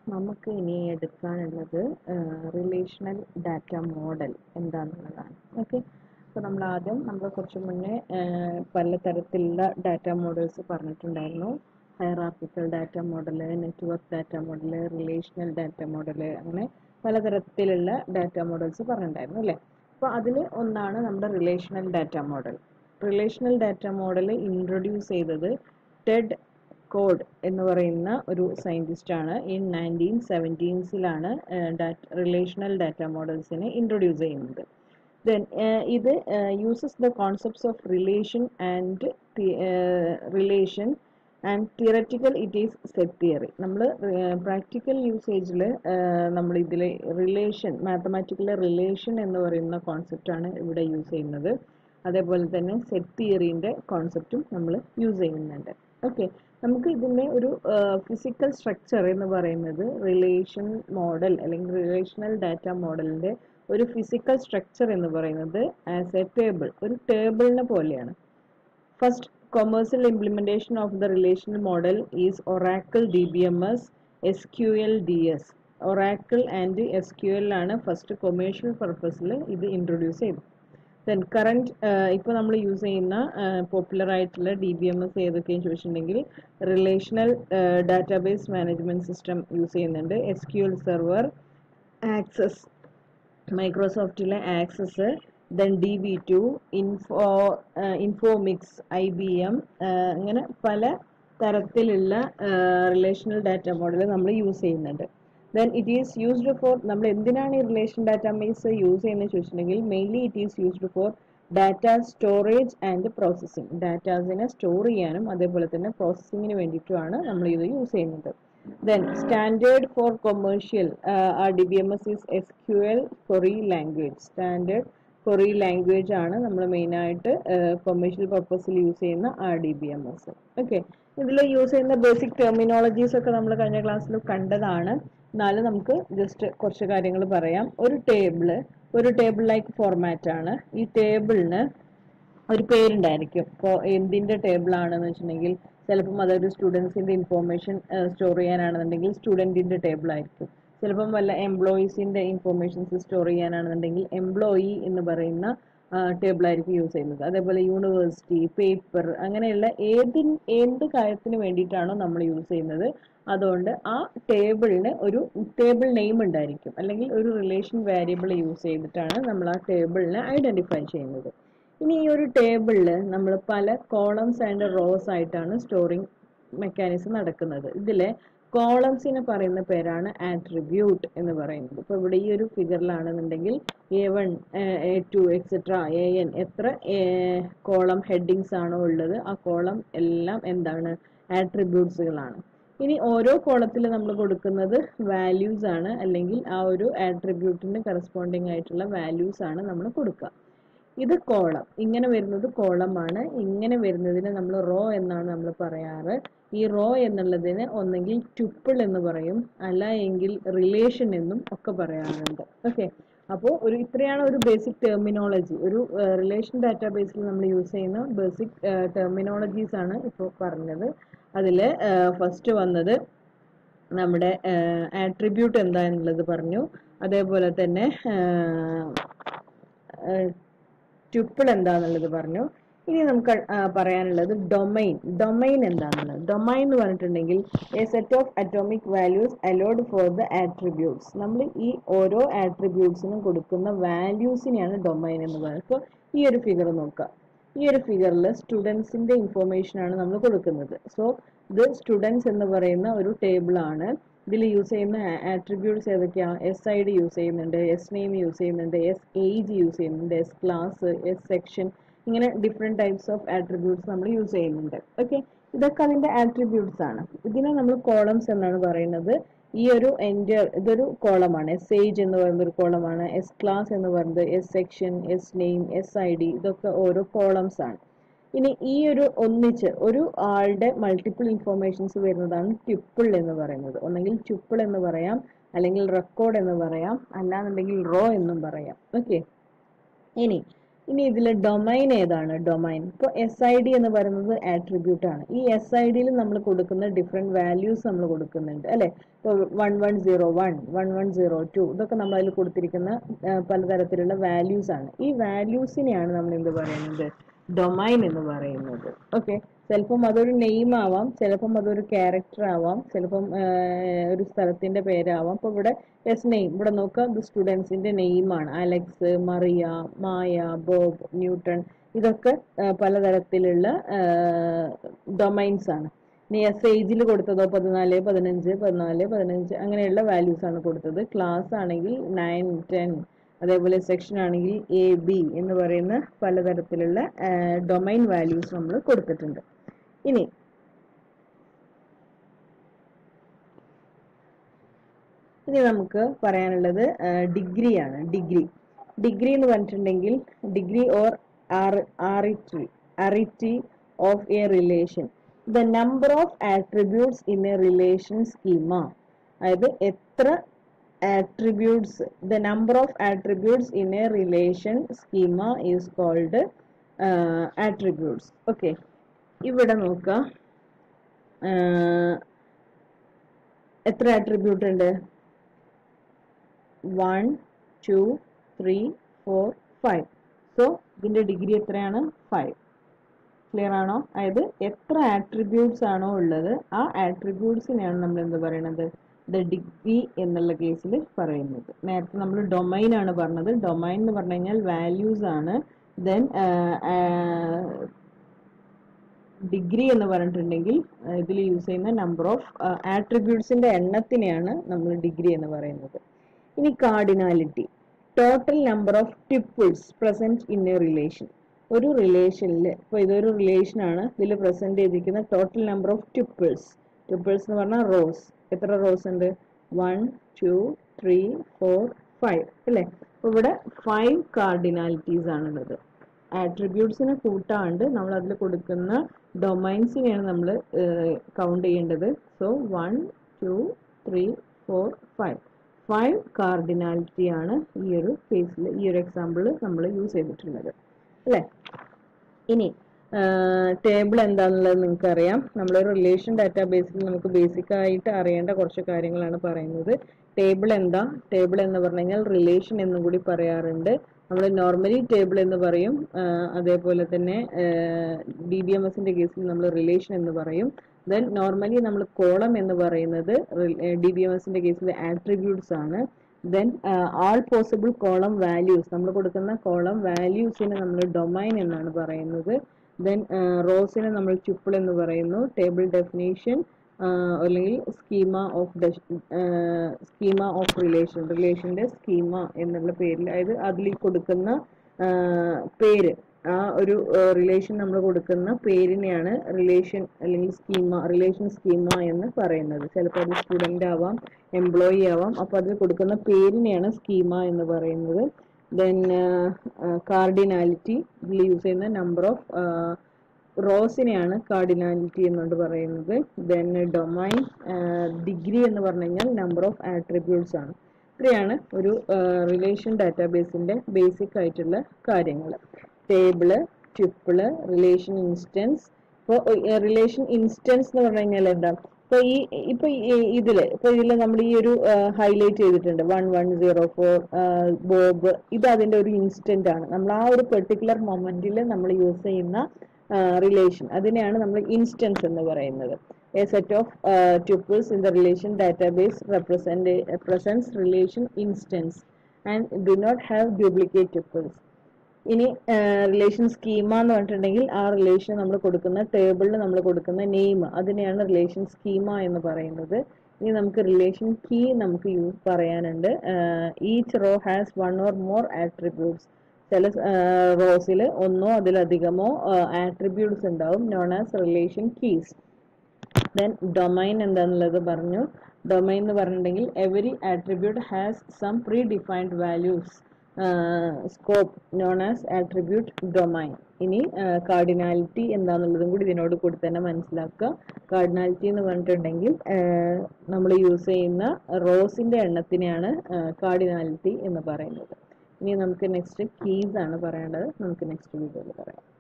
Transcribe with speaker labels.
Speaker 1: നമുക്ക് ഇനി എടുക്കാനുള്ളത് റിലേഷണൽ ഡാറ്റ മോഡൽ എന്താണെന്നുള്ളതാണ് ഓക്കെ അപ്പോൾ നമ്മൾ ആദ്യം നമ്മൾ കുറച്ച് മുന്നേ പലതരത്തിലുള്ള ഡാറ്റ മോഡൽസ് പറഞ്ഞിട്ടുണ്ടായിരുന്നു hierarchical data model network data model relational data model അങ്ങനെ പലതരത്തിലുള്ള ഡാറ്റ മോഡൽസ് പറഞ്ഞിട്ടുണ്ടായിരുന്നു അല്ലേ അപ്പോൾ അതിൽ ഒന്നാണ് നമ്മുടെ relational data model relational data model introduce ചെയ്തത് ടെഡ് കോഡ് എന്ന് പറയുന്ന ഒരു സയൻറ്റിസ്റ്റ് ആണ് ഇൻ നയൻറ്റീൻ സെവൻറ്റീൻസിലാണ് റിലേഷണൽ ഡാറ്റ മോഡൽസിനെ ഇൻട്രൊഡ്യൂസ് ചെയ്യുന്നത് ദെൻ ഇത് uses the concepts of relation and relation and theoretical it is set theory നമ്മൾ പ്രാക്ടിക്കൽ യൂസേജിൽ നമ്മൾ ഇതിൽ റിലേഷൻ മാത്തമാറ്റിക്കൽ റിലേഷൻ എന്ന് പറയുന്ന കോൺസെപ്റ്റാണ് ഇവിടെ യൂസ് ചെയ്യുന്നത് അതേപോലെ തന്നെ സെറ്റ് തിയറീൻ്റെ കോൺസെപ്റ്റും നമ്മൾ യൂസ് ചെയ്യുന്നുണ്ട് ഓക്കെ നമുക്ക് ഇതിൻ്റെ ഒരു ഫിസിക്കൽ സ്ട്രക്ചർ എന്ന് പറയുന്നത് റിലേഷൻ മോഡൽ അല്ലെങ്കിൽ റിലേഷണൽ ഡാറ്റ മോഡലിൻ്റെ ഒരു ഫിസിക്കൽ സ്ട്രക്ചർ എന്ന് പറയുന്നത് ആസ് എ ടേബിൾ ഒരു ടേബിളിനെ പോലെയാണ് first commercial implementation of the relational model is Oracle D B M S S Q L D S Oracle and S Q L ആണ് first commercial പർപ്പസിൽ ഇത് ഇൻട്രൊഡ്യൂസ് ചെയ്തത് then current ഇപ്പോൾ നമ്മൾ use ചെയ്യുന്ന പോപ്പുലർ ആയിട്ടുള്ള ഡി ബി എം എസ് ഏതൊക്കെയെന്ന് ചോദിച്ചിട്ടുണ്ടെങ്കിൽ relational database management system use ചെയ്യുന്നുണ്ട് S Q L server access മൈക്രോസോഫ്റ്റിലെ access then D B two info Informix I B M അങ്ങനെ പല തരത്തിലുള്ള റിലേഷണൽ ഡാറ്റ മോഡൽ നമ്മൾ യൂസ് ചെയ്യുന്നുണ്ട് then it is used for നമ്മൾ എന്തിനാണ് ഈ റിലേഷൻ ഡാറ്റാബേസ് യൂസ് ചെയ്യുന്നത് ചോദിച്ചിട്ടുണ്ടെങ്കിൽ mainly it is used for data storage and processing ഡാറ്റാസിനെ സ്റ്റോർ ചെയ്യാനും അതേപോലെ തന്നെ പ്രോസസ്സിങ്ങിന് വേണ്ടിയിട്ടുമാണ് നമ്മൾ ഇത് യൂസ് ചെയ്യുന്നത് then standard four commercial R D B M S is S Q L query language standard query language ആണ് നമ്മൾ മെയിനായിട്ട് കൊമേഴ്ഷ്യൽ പർപ്പസിൽ യൂസ് ചെയ്യുന്ന R D B M S okay ഇതിൽ യൂസ് ചെയ്യുന്ന ബേസിക് ടെർമിനോളജീസ് ഒക്കെ നമ്മൾ കഴിഞ്ഞ ക്ലാസ്സിൽ കണ്ടതാണ് എന്നാലും നമുക്ക് ജസ്റ്റ് കുറച്ച് കാര്യങ്ങൾ പറയാം ഒരു ടേബിള് ഒരു ടേബിൾ ലൈക്ക് ഫോർമാറ്റ് ആണ് ഈ ടേബിളിന് ഒരു പേരുണ്ടായിരിക്കും ഇപ്പോൾ എന്തിൻ്റെ ടേബിൾ ആണെന്ന് വെച്ചിട്ടുണ്ടെങ്കിൽ ചിലപ്പം അതൊരു സ്റ്റുഡൻസിൻ്റെ ഇൻഫോർമേഷൻ സ്റ്റോർ ചെയ്യാനാണെന്നുണ്ടെങ്കിൽ സ്റ്റുഡൻറ്റിൻ്റെ ടേബിൾ ആയിരിക്കും ചിലപ്പം വല്ല എംപ്ലോയീസിൻ്റെ ഇൻഫോർമേഷൻസ് സ്റ്റോർ ചെയ്യാനാണെന്നുണ്ടെങ്കിൽ എംപ്ലോയി എന്ന് പറയുന്ന ടേബിൾ ആയിരിക്കും യൂസ് ചെയ്യുന്നത് അതേപോലെ യൂണിവേഴ്സിറ്റി പേപ്പർ അങ്ങനെയുള്ള ഏതി എന്ത് കാര്യത്തിന് വേണ്ടിയിട്ടാണോ നമ്മൾ യൂസ് ചെയ്യുന്നത് അതുകൊണ്ട് ആ ടേബിളിന് ഒരു ടേബിൾ നെയിം ഉണ്ടായിരിക്കും അല്ലെങ്കിൽ ഒരു റിലേഷൻ വേരിയബിൾ യൂസ് ചെയ്തിട്ടാണ് നമ്മൾ ആ ടേബിളിനെ ഐഡൻറ്റിഫൈ ചെയ്യുന്നത് ഇനി ഈ ഒരു ടേബിളിൽ നമ്മൾ പല കോളംസ് ആൻഡ് റോസ് ആയിട്ടാണ് സ്റ്റോറിങ് മെക്കാനിസം നടക്കുന്നത് ഇതിലെ കോളംസിനെ പറയുന്ന പേരാണ് ആട്രിബ്യൂട്ട് എന്ന് പറയുന്നത് ഇപ്പോൾ ഇവിടെ ഈ ഒരു ഫിഗറിലാണെന്നുണ്ടെങ്കിൽ A one A two etcetera A N എത്ര കോളം ഹെഡിങ്സ് ആണോ ഉള്ളത് ആ കോളം എല്ലാം എന്താണ് ആട്രിബ്യൂട്ട്സുകളാണ് ഇനി ഓരോ കോളത്തിൽ നമ്മൾ കൊടുക്കുന്നത് വാല്യൂസ് ആണ് അല്ലെങ്കിൽ ആ ഒരു ആട്രിബ്യൂട്ടിന് കറസ്പോണ്ടിങ് ആയിട്ടുള്ള വാല്യൂസ് ആണ് നമ്മൾ കൊടുക്കുക ഇത് കോളം ഇങ്ങനെ വരുന്നത് കോളമാണ് ഇങ്ങനെ വരുന്നതിന് നമ്മൾ റോ എന്നാണ് നമ്മൾ പറയാറ് ഈ റോ എന്നുള്ളതിന് ഒന്നെങ്കിൽ ട്യുപ്പിൾ എന്ന് പറയും അല്ല എങ്കിൽ റിലേഷൻ എന്നും ഒക്കെ പറയാറുണ്ട് ഓക്കെ അപ്പോൾ ഒരു ഇത്രയാണ് ഒരു ബേസിക് ടെർമിനോളജി ഒരു റിലേഷൻ ഡാറ്റാബേസിൽ നമ്മൾ യൂസ് ചെയ്യുന്ന ബേസിക് ടെർമിനോളജീസ് ആണ് ഇപ്പോൾ പറഞ്ഞത് അതിൽ ഫസ്റ്റ് വന്നത് നമ്മുടെ ആട്രിബ്യൂട്ട് എന്താ എന്നുള്ളത് പറഞ്ഞു അതേപോലെ തന്നെ ട്യുപ്പിൾ എന്താന്നുള്ളത് പറഞ്ഞു ഇനി നമുക്ക് പറയാനുള്ളത് ഡൊമൈൻ ഡൊമൈൻ എന്താണെന്നുള്ളത് ഡൊമൈൻ എന്ന് പറഞ്ഞിട്ടുണ്ടെങ്കിൽ a set of atomic values allowed for the attributes നമ്മൾ ഈ ഓരോ ആട്രിബ്യൂട്ട്സിനും കൊടുക്കുന്ന വാല്യൂസിനെയാണ് ഡൊമൈൻ എന്ന് പറയുന്നത് ഇപ്പോൾ ഈ ഒരു ഫിഗർ നോക്കുക ഈ ഒരു ഫിഗറിൽ സ്റ്റുഡൻസിന്റെ ഇൻഫോർമേഷൻ ആണ് നമ്മൾ കൊടുക്കുന്നത് സോ ഇത് സ്റ്റുഡൻസ് എന്ന് പറയുന്ന ഒരു ടേബിൾ ആണ് ഇതിൽ യൂസ് ചെയ്യുന്ന ആട്രിബ്യൂട്ട്സ് ഏതൊക്കെയാണ് എസ് ഐ ഡി യൂസ് ചെയ്യുന്നുണ്ട് എസ് നെയിം യൂസ് ചെയ്യുന്നുണ്ട് എസ് ഏജ് യൂസ് ചെയ്യുന്നുണ്ട് എസ് ക്ലാസ് എസ് സെക്ഷൻ ഇങ്ങനെ ഡിഫറെൻറ്റ് ടൈപ്സ് ഓഫ് ആട്രിബ്യൂട്ട്സ് നമ്മൾ യൂസ് ചെയ്യുന്നുണ്ട് ഓക്കെ ഇതൊക്കെ അതിൻ്റെ ആട്രിബ്യൂട്ട്സ് ആണ് ഇതിനെ നമ്മൾ കോളംസ് എന്നാണ് പറയുന്നത് ഈ ഒരു എൻ്റെ ഇതൊരു കോളമാണ് എസ് ഏജ് എന്ന് പറയുന്ന ഒരു കോളമാണ് എസ് ക്ലാസ് എന്ന് പറയുന്നത് S section S name S I D ഇതൊക്കെ ഓരോ കോളംസ് ആണ് ഇനി ഈ ഒരു ഒന്നിച്ച് ഒരു ആളുടെ മൾട്ടിപ്പിൾ ഇൻഫോർമേഷൻസ് വരുന്നതാണ് ട്യുപ്പിൾ എന്ന് പറയുന്നത് ഒന്നെങ്കിൽ ട്യുപ്പിൾ എന്ന് പറയാം അല്ലെങ്കിൽ റെക്കോർഡ് എന്ന് പറയാം അല്ലാന്നുണ്ടെങ്കിൽ റോ എന്നും പറയാം ഓക്കെ ഇനി ഇനി ഇതിൽ ഡൊമൈൻ ഏതാണ് ഡൊമൈൻ ഇപ്പോൾ എസ് ഐ ഡി എന്ന് പറയുന്നത് ആട്രിബ്യൂട്ട് ആണ് ഈ എസ് ഐ ഡിയിൽ നമ്മൾ കൊടുക്കുന്ന ഡിഫറെൻറ്റ് വാല്യൂസ് നമ്മൾ കൊടുക്കുന്നുണ്ട് അല്ലേ ഇപ്പോൾ one one zero one one one zero two ഇതൊക്കെ നമ്മൾ അതിൽ കൊടുത്തിരിക്കുന്ന ആ, പലതരത്തിലുള്ള വാല്യൂസ് ആണ് ഈ വാല്യൂസിനെയാണ് നമ്മൾ എന്ത് പറയുന്നത് ഡൊമൈൻ എന്ന് പറയുന്നത് ഓക്കെ ചിലപ്പം അതൊരു നെയിം ആവാം ചിലപ്പം അതൊരു ക്യാരക്ടർ ആവാം ചിലപ്പം ആ, ഒരു സ്ഥലത്തിന്റെ പേരാവാം അപ്പോൾ ഇവിടെ എസ് നെയിം ഇവിടെ നോക്കുക ഇത് സ്റ്റുഡൻസിന്റെ നെയിമാണ് Alex Maria Maya Bob Newton ഇതൊക്കെ ആ, പലതരത്തിലുള്ള ഡൊമൈൻസ് ആണ് ഇനി എസ് ഏജിൽ കൊടുത്തതോ പതിനാല് പതിനഞ്ച് പതിനാല് പതിനഞ്ച് അങ്ങനെയുള്ള വാല്യൂസ് ആണ് കൊടുത്തത് ക്ലാസ് ആണെങ്കിൽ നയൻ ടെൻ അതേപോലെ സെക്ഷൻ ആണെങ്കിൽ എ ബി എന്ന് പറയുന്ന പലതരത്തിലുള്ള ഡൊമൈൻ വാല്യൂസ് നമ്മൾ കൊടുത്തിട്ടുണ്ട് ഇനി ഇനി നമുക്ക് പറയാനുള്ളത് ഡിഗ്രിയാണ് ഡിഗ്രി ഡിഗ്രി എന്ന് പറഞ്ഞിട്ടുണ്ടെങ്കിൽ degree or arity arity of a relation the number of attributes in a relation schema അതായത് എത്ര attributes the number of attributes in a relation schema is called attributes okay ഇവിടെ നോക്കുക എത്ര ആട്രിബ്യൂട്ട് ഉണ്ട് one two three four five so ഇതിന്റെ degree എത്രയാണ് five clear ആണോ അതായത് എത്ര ആട്രിബ്യൂട്ട്സ് ആണോ ഉള്ളത് ആ ആട്രിബ്യൂട്ട്സിനെയാണ് നമ്മൾ എന്ത് പറയണത് ദ ഡിഗ്രി എന്നുള്ള കേസിൽ പറയുന്നത് നേരത്തെ നമ്മൾ ഡൊമൈൻ ആണ് പറഞ്ഞത് ഡൊമൈൻ എന്ന് പറഞ്ഞു കഴിഞ്ഞാൽ വാല്യൂസ് ആണ് ദെൻ ഡിഗ്രി എന്ന് പറഞ്ഞിട്ടുണ്ടെങ്കിൽ ഇതിൽ യൂസ് ചെയ്യുന്ന നമ്പർ ഓഫ് ആട്രിബ്യൂട്ട്സിന്റെ എണ്ണത്തിനെയാണ് നമ്മൾ ഡിഗ്രി എന്ന് പറയുന്നത് ഇനി cardinality total number of tuples present in a relation ഒരു റിലേഷനിൽ ഇപ്പോൾ ഇതൊരു റിലേഷൻ ആണ് ഇതിൽ പ്രസന്റ് ചെയ്തിരിക്കുന്ന total number of tuples tuples എന്ന് പറഞ്ഞാൽ റോസ് എത്ര റോസ് ഉണ്ട് one two three four five അല്ലേ അപ്പോൾ ഇവിടെ ഫൈവ് കാർഡിനാലിറ്റീസ് ആണുള്ളത് ആട്രിബ്യൂട്ട്സിനെ കൂട്ടാണ്ട് നമ്മൾ അതിൽ കൊടുക്കുന്ന ഡൊമൈൻസിനെയാണ് നമ്മൾ കൗണ്ട് ചെയ്യേണ്ടത് so one two three four five five cardinality ആണ് ഈ ഒരു കേസിൽ ഈ ഒരു എക്സാമ്പിൾ നമ്മൾ യൂസ് ചെയ്തിട്ടുള്ളത് അല്ലേ ഇനി ടേബിൾ എന്താണെന്നുള്ളത് നിങ്ങൾക്ക് അറിയാം നമ്മൾ റിലേഷൻ ഡാറ്റാബേസിൽ നമുക്ക് ബേസിക് ആയിട്ട് അറിയേണ്ട കുറച്ച് കാര്യങ്ങളാണ് പറയുന്നത് ടേബിൾ എന്താ ടേബിൾ എന്ന് പറഞ്ഞു കഴിഞ്ഞാൽ റിലേഷൻ എന്നും കൂടി പറയാറുണ്ട് നമ്മൾ നോർമലി ടേബിൾ എന്ന് പറയും ആ, അതേപോലെ തന്നെ ഡി ബി എം എസിന്റെ കേസിൽ നമ്മൾ റിലേഷൻ എന്ന് പറയും ദെൻ നോർമലി നമ്മൾ കോളം എന്ന് പറയുന്നത് ഡി ബി എം എസിന്റെ കേസിൽ ആട്രിബ്യൂട്ട്സ് ആണ് then all possible column values നമ്മൾ കൊടുക്കുന്ന കോളം വാല്യൂസിനെ നമ്മൾ ഡൊമൈൻ എന്നാണ് പറയുന്നത് ദെൻ റോസിനെ നമ്മൾ ചുപ്പിൾ എന്ന് പറയുന്നു ടേബിൾ ഡെഫിനേഷൻ അല്ലെങ്കിൽ schema of schema of relation റിലേഷന്റെ സ്കീമ എന്നുള്ള പേരിൽ അതായത് അതിൽ കൊടുക്കുന്ന ആ, പേര് ആ ഒരു റിലേഷൻ നമ്മൾ കൊടുക്കുന്ന പേരിനെയാണ് റിലേഷൻ അല്ലെങ്കിൽ സ്കീമ റിലേഷൻ സ്കീമ എന്ന് പറയുന്നത് ചിലപ്പോൾ അത് സ്റ്റുഡൻ്റ് ആവാം എംപ്ലോയി ആവാം അപ്പോൾ അതിൽ കൊടുക്കുന്ന പേരിനെയാണ് സ്കീമ എന്ന് പറയുന്നത് ദെൻ കാർഡിനാലിറ്റി ഇതിൽ യൂസ് ചെയ്യുന്ന നമ്പർ ഓഫ് റോസിനെയാണ് കാർഡിനാലിറ്റി എന്നുകൊണ്ട് പറയുന്നത് ദെൻ ഡൊമൈൻ ഡിഗ്രി എന്ന് പറഞ്ഞു കഴിഞ്ഞാൽ നമ്പർ ഓഫ് ആട്രിബ്യൂട്ട്സ് ആണ് ഇത്രയാണ് ഒരു റിലേഷൻ ഡാറ്റാബേസിന്റെ ബേസിക് ആയിട്ടുള്ള കാര്യങ്ങൾ ടേബിള് ട്യൂപ്പിള് റിലേഷൻ ഇൻസ്റ്റൻസ് ഇപ്പോൾ റിലേഷൻ ഇൻസ്റ്റൻസ് എന്ന് പറഞ്ഞു കഴിഞ്ഞാൽ എന്താ ഇപ്പൊ ഈ ഇപ്പൊ ഈ- ഇതില് ഇപ്പൊ ഇതില് നമ്മൾ ഈ ഒരു ഹൈലൈറ്റ് ചെയ്തിട്ടുണ്ട് one one zero four Bob ഇത് അതിന്റെ ഒരു ഇൻസ്റ്റന്റ് ആണ് നമ്മൾ ആ ഒരു പെർട്ടിക്കുലർ മൊമെന്റിൽ നമ്മൾ യൂസ് ചെയ്യുന്ന റിലേഷൻ അതിനെയാണ് നമ്മൾ ഇൻസ്റ്റൻസ് എന്ന് പറയുന്നത് a set of tuples in the relation database represent presents relation instance and do not have duplicate tuples ഇനി റിലേഷൻ സ്കീമ എന്ന് പറഞ്ഞിട്ടുണ്ടെങ്കിൽ ആ റിലേഷൻ നമ്മൾ കൊടുക്കുന്ന ടേബിളിൽ നമ്മൾ കൊടുക്കുന്ന നെയിം അതിനെയാണ് റിലേഷൻ സ്കീമ എന്ന് പറയുന്നത് ഇനി നമുക്ക് റിലേഷൻ കീ നമുക്ക് യൂസ് പറയാനുണ്ട് each row has one or more attributes ചില റോസിൽ ഒന്നോ അതിലധികമോ ആട്രിബ്യൂട്ട്സ് ഉണ്ടാവും known as relation keys then domain എന്താണെന്നുള്ളത് പറഞ്ഞു ഡൊമൈൻ എന്ന് പറഞ്ഞിട്ടുണ്ടെങ്കിൽ every attribute has some predefined values scope known as attribute domain ഇനി കാർഡിനാലിറ്റി എന്താണെന്നുള്ളതും കൂടി ഇതിനോട് കൂടി തന്നെ മനസ്സിലാക്കുക കാർഡിനാലിറ്റി എന്ന് പറഞ്ഞിട്ടുണ്ടെങ്കിൽ നമ്മൾ യൂസ് ചെയ്യുന്ന റോസിന്റെ എണ്ണത്തിനെയാണ് കാർഡിനാലിറ്റി എന്ന് പറയുന്നത് ഇനി നമുക്ക് നെക്സ്റ്റ് കീസ് ആണ് പറയേണ്ടത് നമുക്ക് നെക്സ്റ്റ് വീഡിയോയിൽ പറയാം